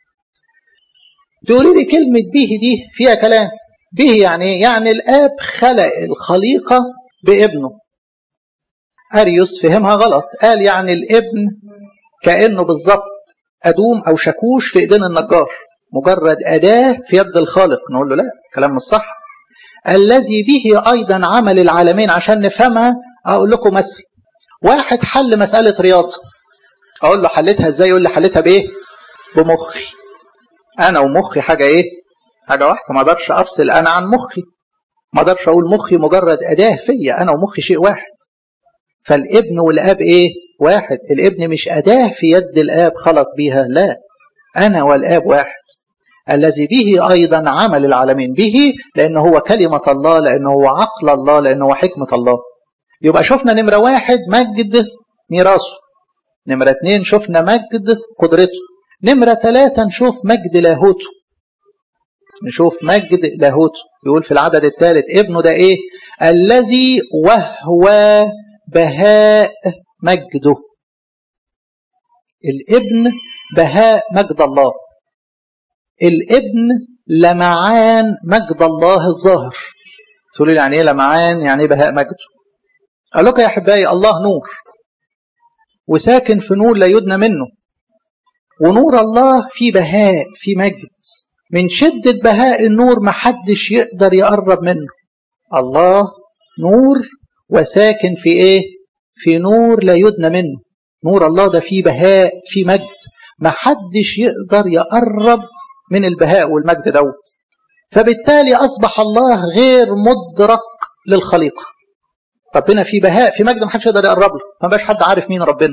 تقولي لي كلمة به دي فيها كلام به يعني يعني الآب خلق الخليقة بابنه أريوس فهمها غلط قال يعني الابن كأنه بالظبط أدوم أو شاكوش في إيدين النجار مجرد أداة في يد الخالق نقول له لا كلام مش صح الذي به أيضا عمل العالمين عشان نفهمها أقول لكم مثل واحد حل مسألة رياضة أقول له حلتها إزاي يقول لي حلتها بإيه بمخي أنا ومخي حاجة إيه حاجة واحدة ما أقدرش أفصل أنا عن مخي ما أقدرش أقول مخي مجرد أداة فيا أنا ومخي شيء واحد فالابن والآب إيه واحد الابن مش أداة في يد الآب خلق بيها لا أنا والآب واحد الذي به أيضا عمل العالمين به لأنه هو كلمة الله لأنه هو عقل الله لأنه هو حكمة الله يبقى شفنا نمرة واحد مجد ميراثه نمرة اتنين شفنا مجد قدرته نمرة ثلاثة نشوف مجد لاهوته نشوف مجد لاهوته يقول في العدد الثالث ابنه ده ايه الذي وهو بهاء مجده الابن بهاء مجد الله الابن لمعان مجد الله الظاهر تقولوا لي يعني ايه لمعان يعني ايه بهاء مجده قال لكم يا احبائي الله نور وساكن في نور لا يدنى منه ونور الله في بهاء في مجد من شدة بهاء النور محدش يقدر يقرب منه الله نور وساكن في ايه في نور لا يدنى منه نور الله ده فيه بهاء فيه مجد محدش يقدر يقرب من البهاء والمجد دوت فبالتالي أصبح الله غير مدرك للخليقة ربنا في بهاء في مجد محدش يقدر يقرب له ما بقاش حد عارف مين ربنا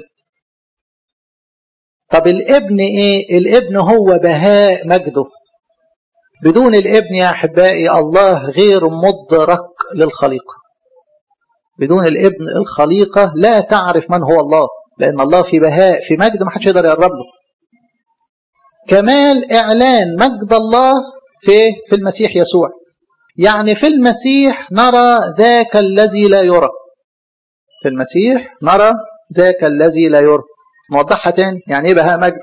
طب الابن ايه الابن هو بهاء مجده بدون الابن يا احبائي الله غير مدرك للخليقه بدون الابن الخليقه لا تعرف من هو الله لان الله في بهاء في مجد ما حدش يقدر يقرب له كمال اعلان مجد الله في في المسيح يسوع يعني في المسيح نرى ذاك الذي لا يرى في المسيح نرى ذاك الذي لا يرى نوضحها تاني يعني ايه بهاء مجد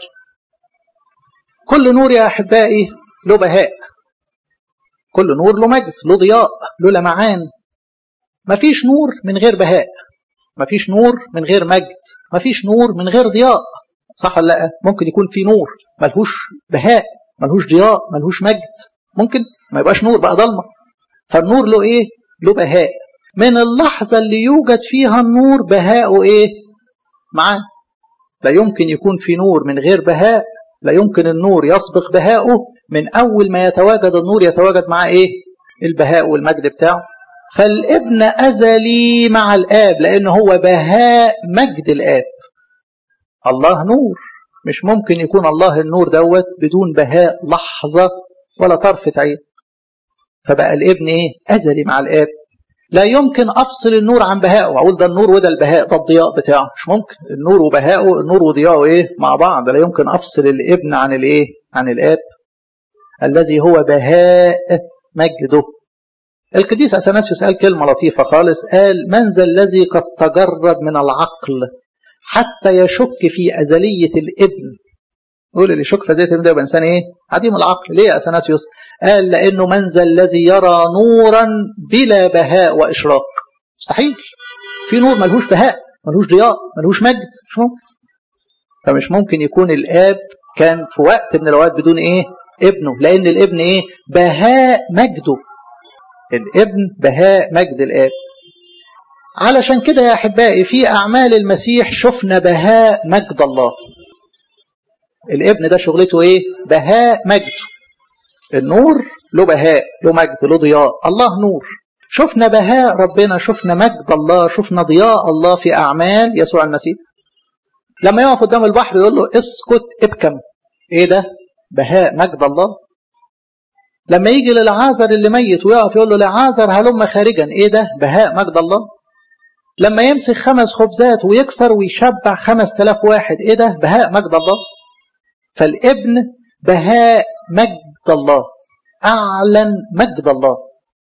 كل نور يا احبائي له بهاء كل نور له مجد له ضياء له لمعان مفيش نور من غير بهاء مفيش نور من غير مجد مفيش نور من غير ضياء صح ولا لا ممكن يكون في نور ملهوش بهاء ملهوش ضياء ملهوش مجد ممكن ما يبقاش نور بقى ضلمه فالنور له ايه له بهاء من اللحظه اللي يوجد فيها النور بهاءه ايه معاه لا يمكن يكون في نور من غير بهاء لا يمكن النور يسبق بهاءه من أول ما يتواجد النور يتواجد معاه إيه البهاء والمجد بتاعه فالابن أزلي مع الآب لأنه هو بهاء مجد الآب الله نور مش ممكن يكون الله النور دوت بدون بهاء لحظة ولا طرفة عين فبقى الابن إيه أزلي مع الآب لا يمكن افصل النور عن بهائه واقول ده النور وده البهاء ده الضياء بتاعه مش ممكن النور وبهائه النور وضياءه ايه مع بعض لا يمكن افصل الابن عن الايه عن الاب الذي هو بهاء مجده القديس اثناسيوس قال كلمه لطيفه خالص قال من ذا الذي قد تجرد من العقل حتى يشك في ازليه الابن يقول اللي يشك في ازليه الابن ده يبقى انسان ايه عديم العقل ليه يا اثناسيوس قال لانه من ذا الذي يرى نورا بلا بهاء واشراق مستحيل في نور ملهوش بهاء ملهوش ضياء ملهوش مجد مش ممكن فمش ممكن يكون الاب كان في وقت من الاوقات بدون ايه ابنه لان الابن ايه بهاء مجده الابن بهاء مجد الاب علشان كده يا احبائي في اعمال المسيح شفنا بهاء مجد الله الابن ده شغلته ايه بهاء مجده النور له بهاء له مجد له ضياء الله نور شفنا بهاء ربنا شفنا مجد الله شفنا ضياء الله في اعمال يسوع المسيح لما يقف قدام البحر يقول له اسكت ابكم ايه ده بهاء مجد الله لما يجي للعازر اللي ميت ويقف يقول له لعازر هلم خارجا ايه ده بهاء مجد الله لما يمسك خمس خبزات ويكسر ويشبع خمس تلاف واحد ايه ده بهاء مجد الله فالابن بهاء مجد الله اعلن مجد الله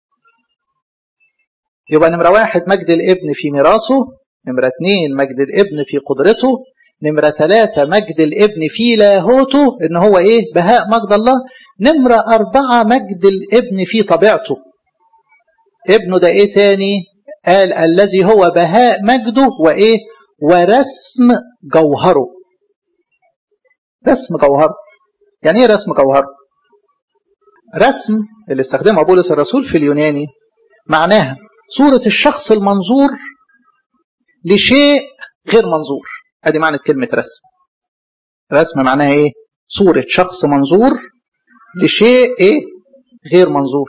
يبقى نمرة واحد مجد الابن في ميراثه نمرة اثنين مجد الابن في قدرته نمرة ثلاثة مجد الابن في لاهوته ان هو ايه بهاء مجد الله نمرة أربعة مجد الابن في طبيعته ابنه ده ايه تاني قال الذي هو بهاء مجده وايه ورسم جوهره رسم جوهره يعني ايه رسم جوهره رسم اللي استخدمه بولس الرسول في اليوناني معناها صورة الشخص المنظور لشيء غير منظور ادي معنى كلمة رسم رسم معناها ايه صورة شخص منظور لشيء ايه غير منظور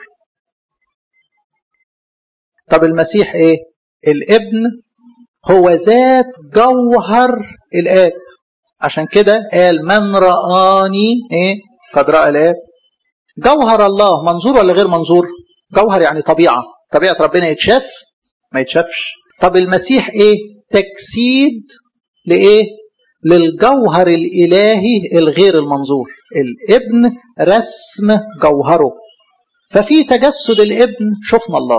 طب المسيح ايه الابن هو ذات جوهر الاب عشان كده قال من رآني ايه قد رأى الاب جوهر الله منظور ولا غير منظور جوهر يعني طبيعة طبيعة ربنا يتشاف ما يتشافش طب المسيح ايه تجسيد لايه للجوهر الالهي الغير المنظور الابن رسم جوهره ففي تجسد الابن شفنا الله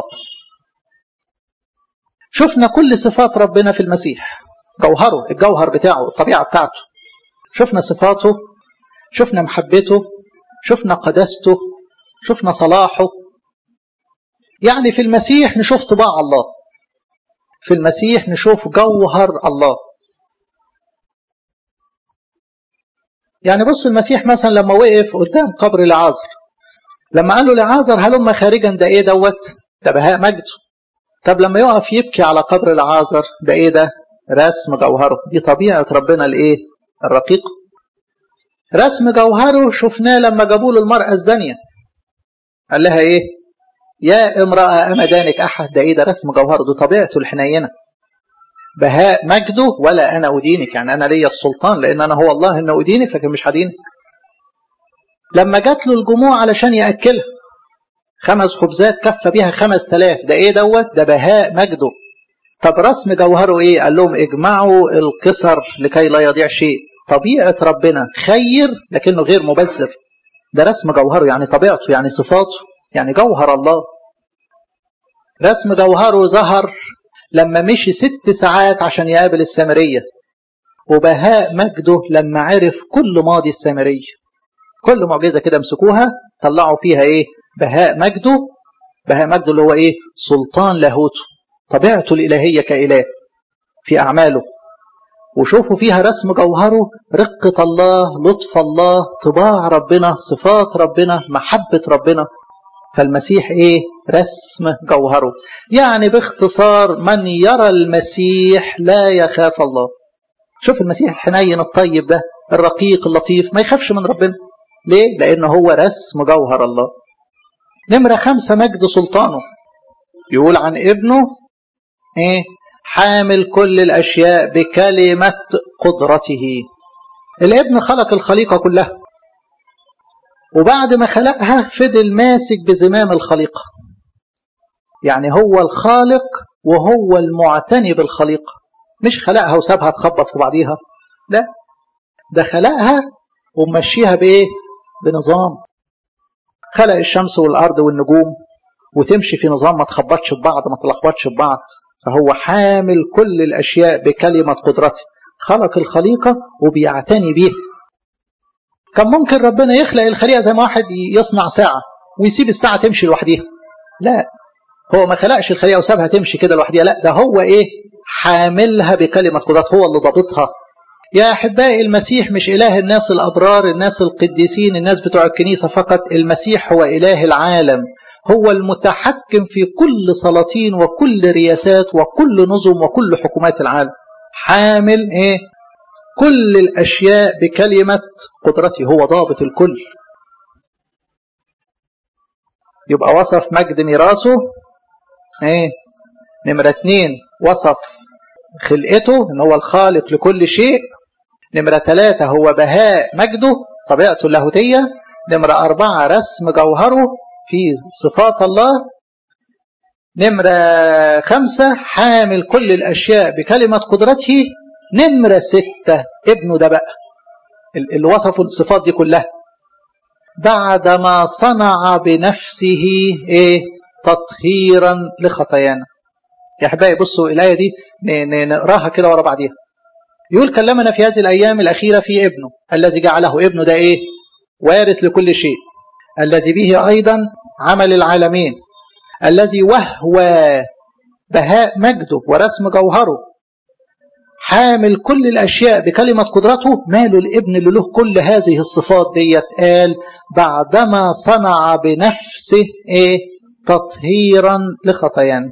شفنا كل صفات ربنا في المسيح جوهره الجوهر بتاعه الطبيعة بتاعته شفنا صفاته شفنا محبته شفنا قداسته شفنا صلاحه يعني في المسيح نشوف طباع الله في المسيح نشوف جوهر الله يعني بص المسيح مثلا لما وقف قدام قبر لعازر لما قال له لعازر هلم خارجا ده ايه دوت ده بهاء مجده طب لما يقف يبكي على قبر لعازر ده ايه ده رسم جوهره دي طبيعة ربنا الايه الرقيق رسم جوهره شفناه لما جابوا له المرأة الزانية قال لها ايه يا امرأة أما دانك أحد ده ايه ده رسم جوهره دي طبيعته الحنينة بهاء مجده ولا أنا أدينك يعني أنا ليا السلطان لأن أنا هو الله إن أدينك لكن مش هدينك لما جات له الجموع علشان يأكلها خمس خبزات كف بيها خمس تلاف ده ايه دوت ده بهاء مجده طب رسم جوهره ايه قال لهم اجمعوا القصر لكي لا يضيع شيء طبيعة ربنا خير لكنه غير مبذر ده رسم جوهره يعني طبيعته يعني صفاته يعني جوهر الله رسم جوهره ظهر لما مشي ست ساعات عشان يقابل السامرية وبهاء مجده لما عرف كل ماضي السامرية كل معجزة كده مسكوها طلعوا فيها ايه بهاء مجده بهاء مجده اللي هو ايه سلطان لاهوته طبيعته الإلهية كإله في أعماله وشوفوا فيها رسم جوهره رقة الله لطف الله طباع ربنا صفات ربنا محبة ربنا فالمسيح ايه رسم جوهره يعني باختصار من يرى المسيح لا يخاف الله شوف المسيح الحنين الطيب ده الرقيق اللطيف ما يخافش من ربنا ليه لأنه هو رسم جوهر الله نمرة خمسة مجد سلطانه يقول عن ابنه ايه حامل كل الأشياء بكلمة قدرته الابن خلق الخليقة كلها وبعد ما خلقها فضل ماسك بزمام الخليقة يعني هو الخالق وهو المعتني بالخليقة مش خلقها وسابها تخبط في بعضيها لا ده خلقها ومشيها بإيه بنظام خلق الشمس والأرض والنجوم وتمشي في نظام ما تخبطش في بعض ما تلخبطش في بعض فهو حامل كل الأشياء بكلمة قدرته خلق الخليقة وبيعتني بيها كان ممكن ربنا يخلق الخليقة زي ما واحد يصنع ساعة ويسيب الساعة تمشي لوحدها لا هو ما خلقش الخليقة وسابها تمشي كده لوحدها لا ده هو ايه حاملها بكلمة قدرته هو اللي ضابطها يا أحبائي المسيح مش إله الناس الأبرار الناس القديسين الناس بتوع الكنيسة فقط المسيح هو إله العالم هو المتحكم في كل سلاطين وكل رياسات وكل نظم وكل حكومات العالم حامل ايه كل الاشياء بكلمة قدرته هو ضابط الكل يبقى وصف مجد ميراثه ايه نمرة اتنين وصف خلقته ان هو الخالق لكل شيء نمرة ثلاثة هو بهاء مجده طبيعته اللاهوتية نمرة أربعة رسم جوهره في صفات الله نمرة خمسة حامل كل الأشياء بكلمة قدرته نمرة ستة ابنه ده بقى اللي وصفوا الصفات دي كلها بعدما صنع بنفسه ايه تطهيرا لخطايانا يا احبائي بصوا الايه دي نقراها كده ورا بعضيها يقول كلمنا في هذه الايام الاخيره في ابنه الذي جعله ابنه ده ايه وارث لكل شيء الذي به ايضا عمل العالمين الذي وهو بهاء مجده ورسم جوهره حامل كل الأشياء بكلمة قدرته ماله الابن اللي له كل هذه الصفات ديت قال بعدما صنع بنفسه ايه تطهيرا لخطايانا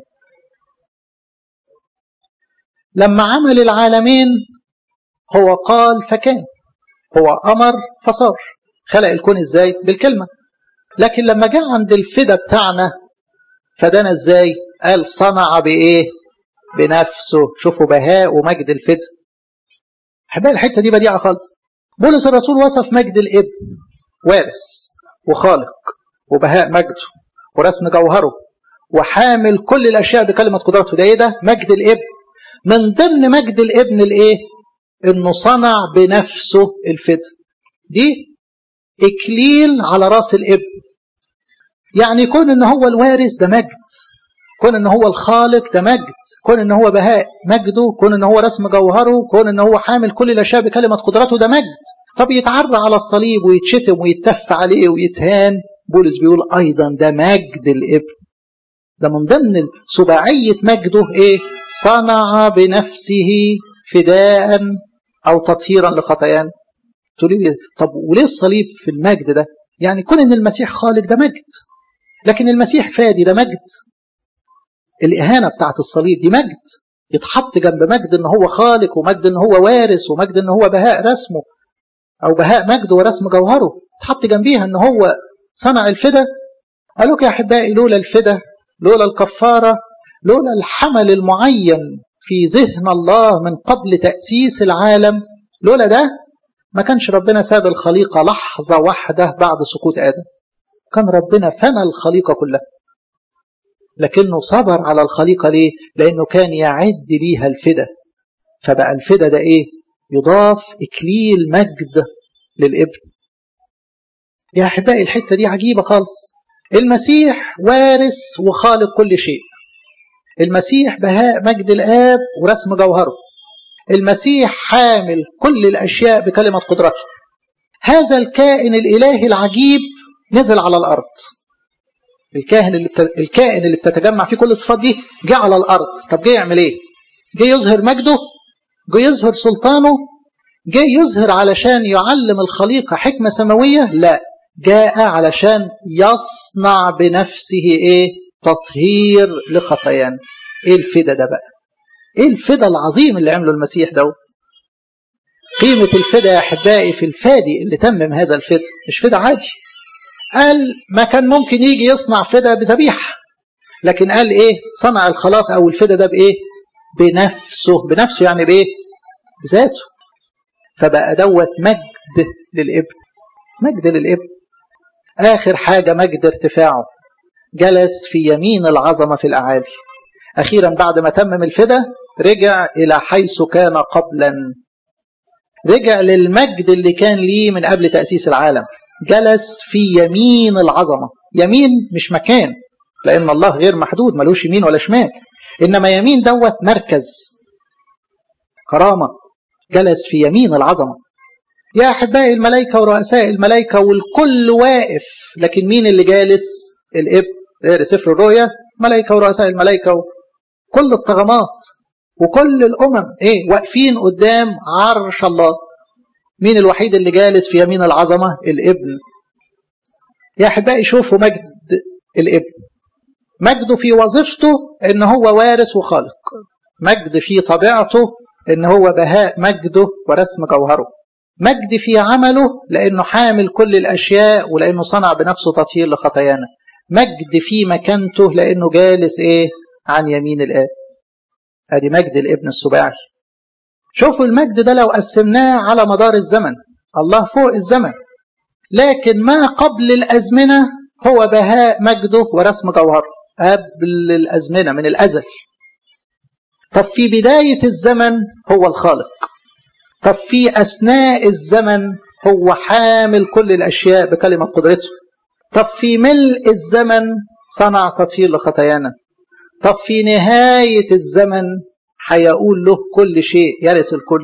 لما عمل العالمين هو قال فكان هو أمر فصار خلق الكون ازاي بالكلمة لكن لما جاء عند الفدا بتاعنا فدنا ازاي قال صنع بايه بنفسه شوفوا بهاء ومجد الفدا احبائي الحته دي بديعه خالص بولس الرسول وصف مجد الابن وارث وخالق وبهاء مجده ورسم جوهره وحامل كل الاشياء بكلمه قدرته ده ايه ده مجد الابن من ضمن مجد الابن الايه انه صنع بنفسه الفدا دي اكليل على راس الابن يعني كون ان هو الوارث ده مجد كون ان هو الخالق ده مجد كون ان هو بهاء مجده كون ان هو رسم جوهره كون ان هو حامل كل الاشياء بكلمه قدرته ده مجد فبيتعرى على الصليب ويتشتم ويتف عليه ويتهان بولس بيقول ايضا ده مجد الابن ده من ضمن سباعية مجده ايه صنع بنفسه فداء او تطهيرا لخطايانا تقولي لي طب وليه الصليب في المجد ده يعني كون ان المسيح خالق ده مجد لكن المسيح فادي ده مجد الإهانة بتاعت الصليب دي مجد يتحط جنب مجد ان هو خالق ومجد ان هو وارث ومجد ان هو بهاء رسمه او بهاء مجده ورسم جوهره تحط جنبيها ان هو صنع الفدا قالوا يا احبائي لولا الفدا لولا الكفاره لولا الحمل المعين في ذهن الله من قبل تاسيس العالم لولا ده ما كانش ربنا ساب الخليقه لحظه واحده بعد سقوط ادم كان ربنا فنى الخليقه كلها لكنه صبر على الخليقة ليه؟ لأنه كان يعد ليها الفدا فبقى الفدا ده إيه؟ يضاف إكليل مجد للابن يا أحبائي الحتة دي عجيبة خالص المسيح وارث وخالق كل شيء المسيح بهاء مجد الآب ورسم جوهره المسيح حامل كل الأشياء بكلمة قدرته هذا الكائن الإلهي العجيب نزل على الأرض الكاهن اللي بت... الكائن اللي بتتجمع فيه كل الصفات دي جه على الارض طب جه يعمل ايه جه يظهر مجده جه يظهر سلطانه جه يظهر علشان يعلم الخليقة حكمة سماوية لا جاء علشان يصنع بنفسه ايه تطهير لخطايانا ايه الفدا ده بقى ايه الفدا العظيم اللي عمله المسيح دوت قيمة الفدا يا احبائي في الفادي اللي تمم هذا الفدا مش فدا عادي قال ما كان ممكن يجي يصنع فدا بذبيحة لكن قال ايه صنع الخلاص او الفدا ده بايه بنفسه بنفسه يعني بايه بذاته فبقى دوت مجد للابن مجد للابن اخر حاجة مجد ارتفاعه جلس في يمين العظمة في الأعالي أخيرا بعد ما تمم الفدا رجع إلى حيث كان قبلا رجع للمجد اللي كان ليه من قبل تأسيس العالم جلس في يمين العظمة يمين مش مكان لأن الله غير محدود ملوش يمين ولا شمال إنما يمين دوت مركز كرامة جلس في يمين العظمة يا أحبائي الملائكة ورؤساء الملائكة والكل واقف لكن مين اللي جالس الإب غير سفر الرؤيا ملائكة ورؤساء الملائكة كل الطغمات وكل الأمم إيه واقفين قدام عرش الله مين الوحيد اللي جالس في يمين العظمة الابن يا أحبائي شوفوا مجد الابن مجده في وظيفته ان هو وارث وخالق مجد في طبيعته ان هو بهاء مجده ورسم جوهره مجد في عمله لانه حامل كل الاشياء ولانه صنع بنفسه تطهير لخطايانا مجد في مكانته لانه جالس ايه عن يمين الاب ادي مجد الابن السباعي شوفوا المجد ده لو قسمناه على مدار الزمن الله فوق الزمن لكن ما قبل الازمنه هو بهاء مجده ورسم جوهره قبل الازمنه من الازل طب في بدايه الزمن هو الخالق طب في اثناء الزمن هو حامل كل الاشياء بكلمه قدرته طب في ملء الزمن صنع تطهير لخطايانا طب في نهايه الزمن هيقول له كل شيء يرث الكل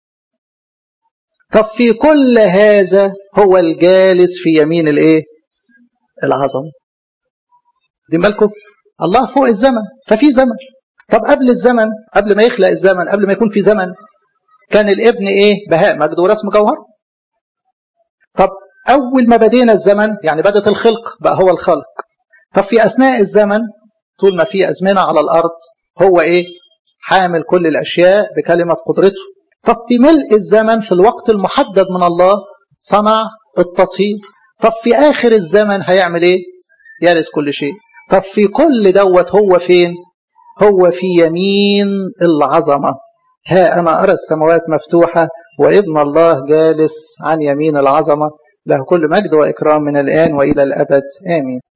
طب في كل هذا هو الجالس في يمين الايه العظمه دي بالكم الله فوق الزمن ففي زمن طب قبل الزمن قبل ما يخلق الزمن قبل ما يكون في زمن كان الابن ايه بهاء مجد ورسم جوهر طب اول ما بدينا الزمن يعني بدت الخلق بقى هو الخلق طب في اثناء الزمن طول ما في ازمنه على الارض هو ايه حامل كل الاشياء بكلمه قدرته طب في ملء الزمن في الوقت المحدد من الله صنع التطهير طب في اخر الزمن هيعمل ايه يرث كل شيء طب في كل دوت هو فين هو في يمين العظمة ها أنا أرى السماوات مفتوحة وابن الله جالس عن يمين العظمة له كل مجد وإكرام من الآن وإلى الأبد آمين